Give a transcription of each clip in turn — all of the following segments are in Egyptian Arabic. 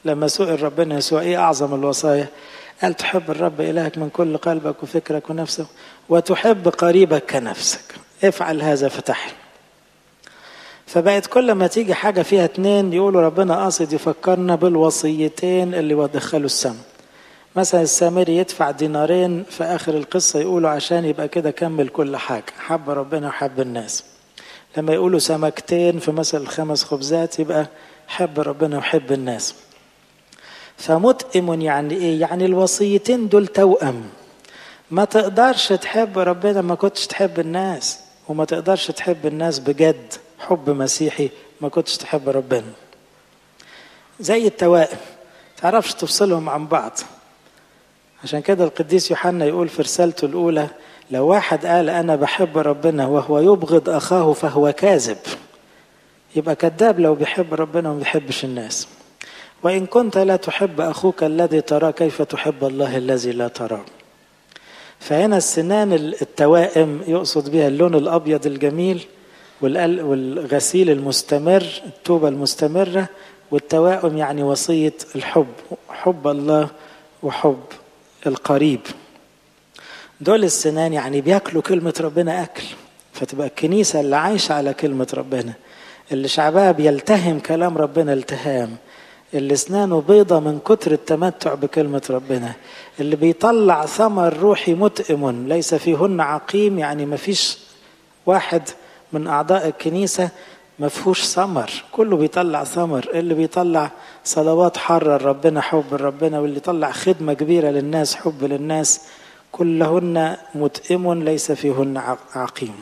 لما سئل ربنا يسوع ايه اعظم الوصايا قال تحب الرب الهك من كل قلبك وفكرك ونفسك وتحب قريبك كنفسك افعل هذا فتحل فبقت كل ما تيجي حاجة فيها اتنين يقولوا ربنا قاصد يفكرنا بالوصيتين اللي ودخلوا السماء مثلا السامري يدفع دينارين في آخر القصة يقولوا عشان يبقى كده كمل كل حاجة حب ربنا وحب الناس لما يقولوا سمكتين في مثل الخمس خبزات يبقى حب ربنا وحب الناس فمتئم يعني ايه يعني الوصيتين دول توأم ما تقدرش تحب ربنا ما كنتش تحب الناس وما تقدرش تحب الناس بجد حب مسيحي ما كنتش تحب ربنا زي التوائم تعرفش تفصلهم عن بعض عشان كده القديس يوحنا يقول في رسالته الأولى لو واحد قال أنا بحب ربنا وهو يبغض أخاه فهو كاذب يبقى كذاب لو بيحب ربنا وما بيحبش الناس وإن كنت لا تحب أخوك الذي تراه كيف تحب الله الذي لا تراه فهنا السنان التوائم يقصد بها اللون الأبيض الجميل والغسيل المستمر التوبة المستمرة والتوائم يعني وصية الحب حب الله وحب القريب دول السنان يعني بياكلوا كلمة ربنا أكل فتبقى الكنيسة اللي عايشة على كلمة ربنا اللي شعبها بيلتهم كلام ربنا التهام اللي اسنانه بيضة من كتر التمتع بكلمة ربنا اللي بيطلع ثمر روحي متئم ليس فيهن عقيم يعني ما فيش واحد من أعضاء الكنيسة ما فيهوش ثمر كله بيطلع ثمر اللي بيطلع صلوات حرة ربنا حب ربنا واللي يطلع خدمة كبيرة للناس حب للناس كلهن متئم ليس فيهن عقيم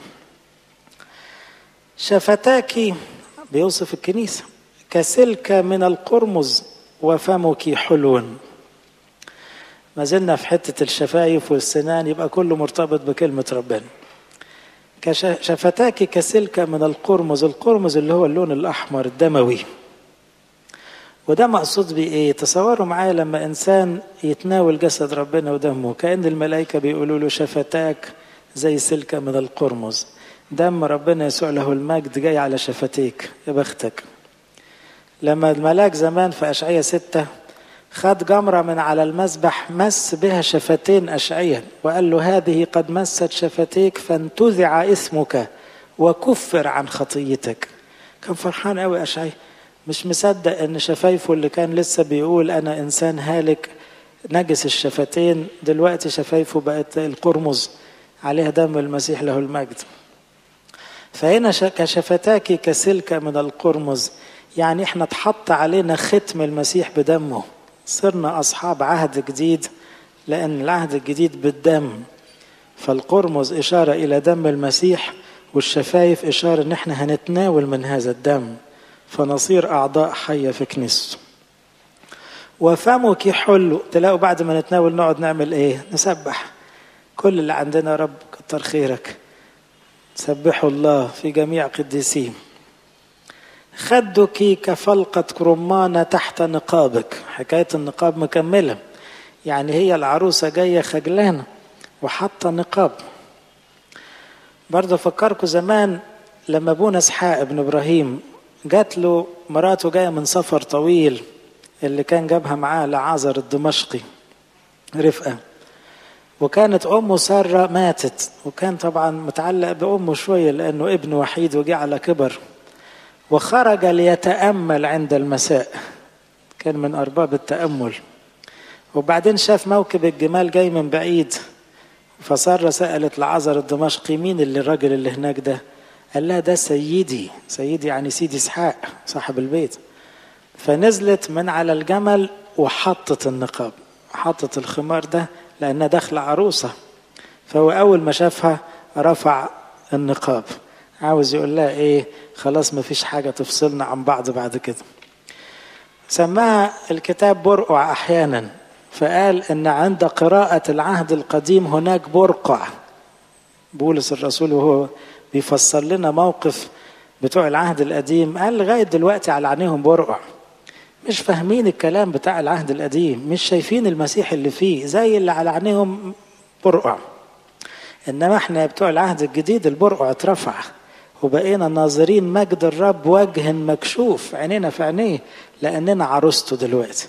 شفتاك بيوصف الكنيسة كسلك من القرمز وفمك حلو ما زلنا في حتة الشفايف والسنان يبقى كله مرتبط بكلمة ربنا شفتاك كسلك من القرمز القرمز اللي هو اللون الأحمر الدموي وده مقصود بيه ايه تصوروا معايا لما انسان يتناول جسد ربنا ودمه كأن الملائكة بيقولوا له شفتاك زي سلكة من القرمز دم ربنا يسوع له المجد جاي على شفتيك يا بختك لما الملاك زمان في أشعية ستة خد جمرة من على المذبح مس بها شفتين أشعية وقال له هذه قد مست شفتيك فانتزع اسمك وكفر عن خطيتك كان فرحان قوي أشعية مش مصدق ان شفايفه اللي كان لسه بيقول انا انسان هالك نجس الشفتين دلوقتي شفايفه بقت القرمز عليها دم المسيح له المجد فهنا كشفتاك كسلك من القرمز يعني احنا اتحط علينا ختم المسيح بدمه صرنا اصحاب عهد جديد لان العهد الجديد بالدم فالقرمز اشاره الى دم المسيح والشفايف اشاره ان احنا هنتناول من هذا الدم فنصير اعضاء حيه في كنيسته وفمك حلو تلاقوا بعد ما نتناول نقعد نعمل ايه نسبح كل اللي عندنا رب كتر خيرك سبحوا الله في جميع قديسيه خدك كفلقة رمانة تحت نقابك حكاية النقاب مكملة يعني هي العروسة جاية خجلانة وحاطة نقاب برضه فكركم زمان لما ابونا اسحاق ابن ابراهيم جات له مراته جايه من سفر طويل اللي كان جابها معاه لعازر الدمشقي رفقه وكانت امه ساره ماتت وكان طبعا متعلق بامه شويه لانه ابن وحيد وجه على كبر وخرج ليتامل عند المساء كان من ارباب التامل وبعدين شاف موكب الجمال جاي من بعيد فساره سالت لعازر الدمشقي مين اللي الراجل اللي هناك ده قال لها ده سيدي سيدي يعني سيدي اسحاق صاحب البيت فنزلت من على الجمل وحطت النقاب حطت الخمار ده لانها داخله عروسه فهو اول ما شافها رفع النقاب عاوز يقول لها ايه خلاص ما فيش حاجه تفصلنا عن بعض بعد كده سماها الكتاب برقع احيانا فقال ان عند قراءه العهد القديم هناك برقع بولس الرسول وهو بيفسر لنا موقف بتوع العهد القديم قال لغايه دلوقتي على عينيهم برقع مش فاهمين الكلام بتاع العهد القديم مش شايفين المسيح اللي فيه زي اللي على عينيهم برقع انما احنا بتوع العهد الجديد البرقع اترفع وبقينا ناظرين مجد الرب وجه مكشوف عينينا في عينيه لاننا عروسته دلوقتي